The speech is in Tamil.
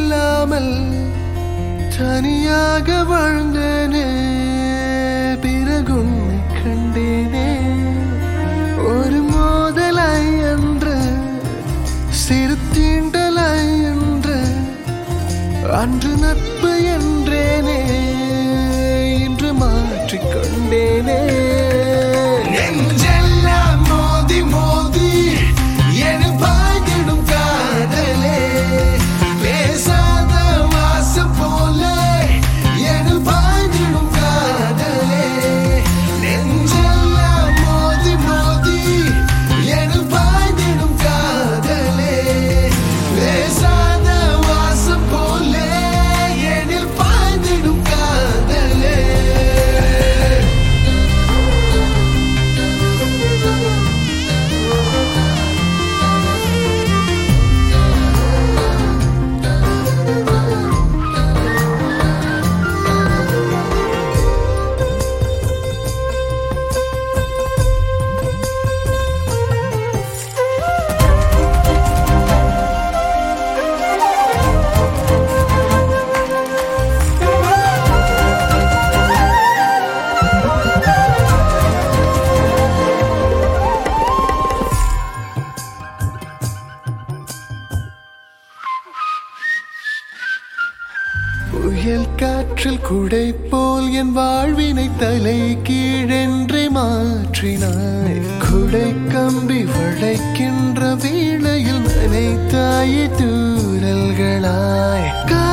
இல்லாமல் தனியாக வாழ்ந்தேனே பிறகுன்னை கண்டேனே ஒரு மோதலாய் என்று சிறு தீண்டலாய் என்று அன்று நட்பு என்றேனே இன்று மாற்றிக் கொண்டேனே நெஞ்செல்லாம் மோதி மோதி என பாய்ந்திடும் காதலே பேசாத வாசம் போல என பாய்ந்திடும் காதலே நெஞ்செல்லாம் மோதி மோதி என பாய்ந்திடும் காதலே பேசாத வாசம் போல எனில் பாய்ந்திடும் காதலே புயல் காற்றில் குடை போல் என் வாழ்வினை தலை கீழென்றே மாற்றினாய் குடை கம்பி வளைக்கின்ற வீணையில் நினைத்தாயே தூரல்களாய்